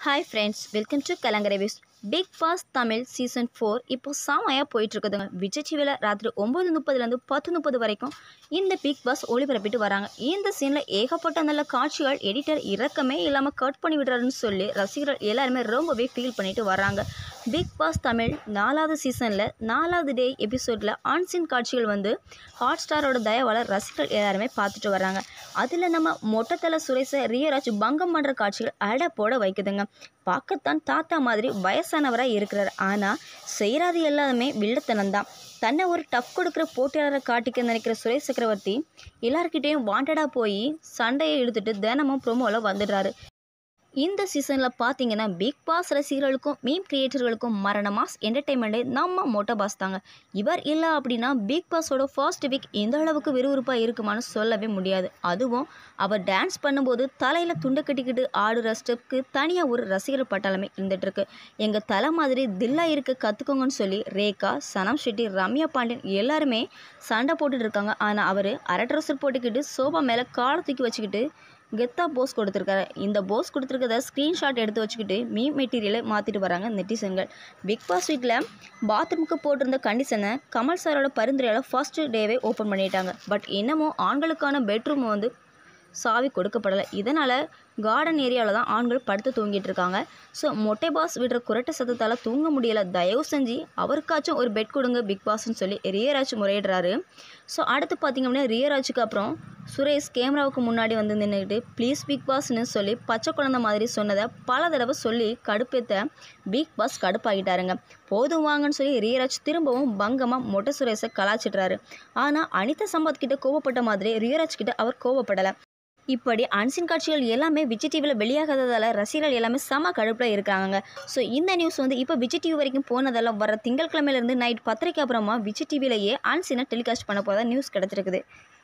hi friends welcome to கலங்கரை with Bigg Boss Tamil season four இப்போ செமையாக போயிட்டுருக்குதுங்க விஜய் டிவியில் ராத்திரி ஒம்பது முப்பதுலேருந்து பத்து முப்பது வரைக்கும் இந்த பிக் பாஸ் ஒளிபரப்பிட்டு வராங்க இந்த சீனில் ஏகப்பட்ட நல்ல காட்சிகள் எடிட்டர் இறக்கமே இல்லாமல் கட் பண்ணி விடுறாருன்னு சொல்லி ரசிகர்கள் எல்லாருமே ரொம்பவே ஃபீல் பண்ணிட்டு வராங்க பிக் பாஸ் தமிழ் நாலாவது சீசனில் நாலாவது டே எபிசோடில் ஆன்சீன் காட்சிகள் வந்து ஹாட் ஸ்டாரோட தயவால் ரசிகர்கள் எல்லாருமே பார்த்துட்டு வராங்க அதில் நம்ம மொட்டத்தலை சுரேஷை ரியராஜ் பங்கம் பண்ணுற காட்சிகள் அட போட வைக்குதுங்க பார்க்கத்தான் தாத்தா மாதிரி வயசானவராக இருக்கிறார் ஆனால் செய்கிறாது எல்லாமே வில்லத்தனம் தான் தன்னை ஒரு டஃப் கொடுக்குற போட்டியாளரை காட்டிக்க நினைக்கிற சுரேஷ் சக்கரவர்த்தி எல்லார்கிட்டேயும் வாண்டடாக போய் சண்டையை இழுத்துட்டு தினமும் ப்ரோமோவில் வந்துடுறாரு இந்த சீசனில் பார்த்தீங்கன்னா பிக் பாஸ் ரசிகர்களுக்கும் மீம் கிரியேட்டர்களுக்கும் மரண மாஸ் என்டர்டெயின்மெண்ட்டே நம்ம மொட்டை பாஸ் தாங்க இவர் இல்லை அப்படின்னா பிக் பாஸோட ஃபர்ஸ்ட் வீக் இந்த அளவுக்கு விறுவிறுப்பாக இருக்குமான்னு சொல்லவே முடியாது அதுவும் அவர் டான்ஸ் பண்ணும்போது தலையில் துண்டை கட்டிக்கிட்டு ஆடுற ஸ்டெப்க்கு தனியாக ஒரு ரசிகர் பட்டாளமே இருந்துகிட்ருக்கு எங்கள் தலை மாதிரி தில்லா இருக்க கற்றுக்கோங்கன்னு சொல்லி ரேகா சனம் ஷெட்டி ரம்யா பாண்டியன் எல்லாருமே சண்டை போட்டுட்டு இருக்காங்க ஆனால் அவர் அரை ட்ரெஸ்ஸர் போட்டுக்கிட்டு சோபா மேலே காலை தூக்கி வச்சுக்கிட்டு கெத்தா போஸ் கொடுத்துருக்காரு இந்த போஸ் கொடுத்துருக்கத ஸ்க்ரீன்ஷாட் எடுத்து வச்சுக்கிட்டு மீம் மெட்டீரியலை மாற்றிட்டு வராங்க நெட்டிசன்கள் பிக் பாஸ் வீக்கில் பாத்ரூமுக்கு போட்டிருந்த கண்டிஷனை கமல் சாரோட பரிந்துரையால் ஃபர்ஸ்ட் டேவே ஓப்பன் பண்ணிட்டாங்க பட் இன்னமும் ஆண்களுக்கான பெட்ரூம் வந்து சாவி கொடுக்கப்படலை இதனால் கார்டன் ஏரியாவில் தான் ஆண்கள் படுத்து தூங்கிட்டு இருக்காங்க ஸோ மொட்டை பாஸ் விடுற குரட்டை சத்தத்தால் தூங்க முடியலை தயவு செஞ்சு அவருக்காச்சும் ஒரு பெட் கொடுங்க பிக் பாஸ்ன்னு சொல்லி ரியராஜ் முறையிடுறாரு ஸோ அடுத்து பார்த்திங்க அப்படின்னா ரியராஜுக்கு அப்புறம் சுரேஷ் கேமராவுக்கு முன்னாடி வந்து நின்றுக்கிட்டு ப்ளீஸ் பிக் பாஸ்னு சொல்லி பச்சை குழந்தை மாதிரி சொன்னதை பல தடவை சொல்லி கடுப்பேற்ற பிக் பாஸ் கடுப்பாகிட்டாருங்க போதும் வாங்கன்னு சொல்லி ரியராஜ் திரும்பவும் பங்கமாக மொட்டை சுரேஷை கலாச்சிட்றாரு ஆனால் அனிதா சம்பத் கிட்ட கோவப்பட்ட மாதிரி ரியராஜ் கிட்ட அவர் கோவப்படலை இப்படி அன்சின் காட்சிகள் எல்லாமே விஜய் டிவியில் வெளியாகாததால் ரசிகர்கள் எல்லாமே செம கடுப்பில் இருக்காங்க ஸோ இந்த நியூஸ் வந்து இப்போ விஜய் டிவி வரைக்கும் போனதால் வர திங்கட்கிழமையிலேருந்து நைட் பத்திரிக்கை அப்புறமா விஜய் டிவிலேயே அன்சினை டெலிகாஸ்ட் பண்ண போதா நியூஸ் கிடச்சிருக்குது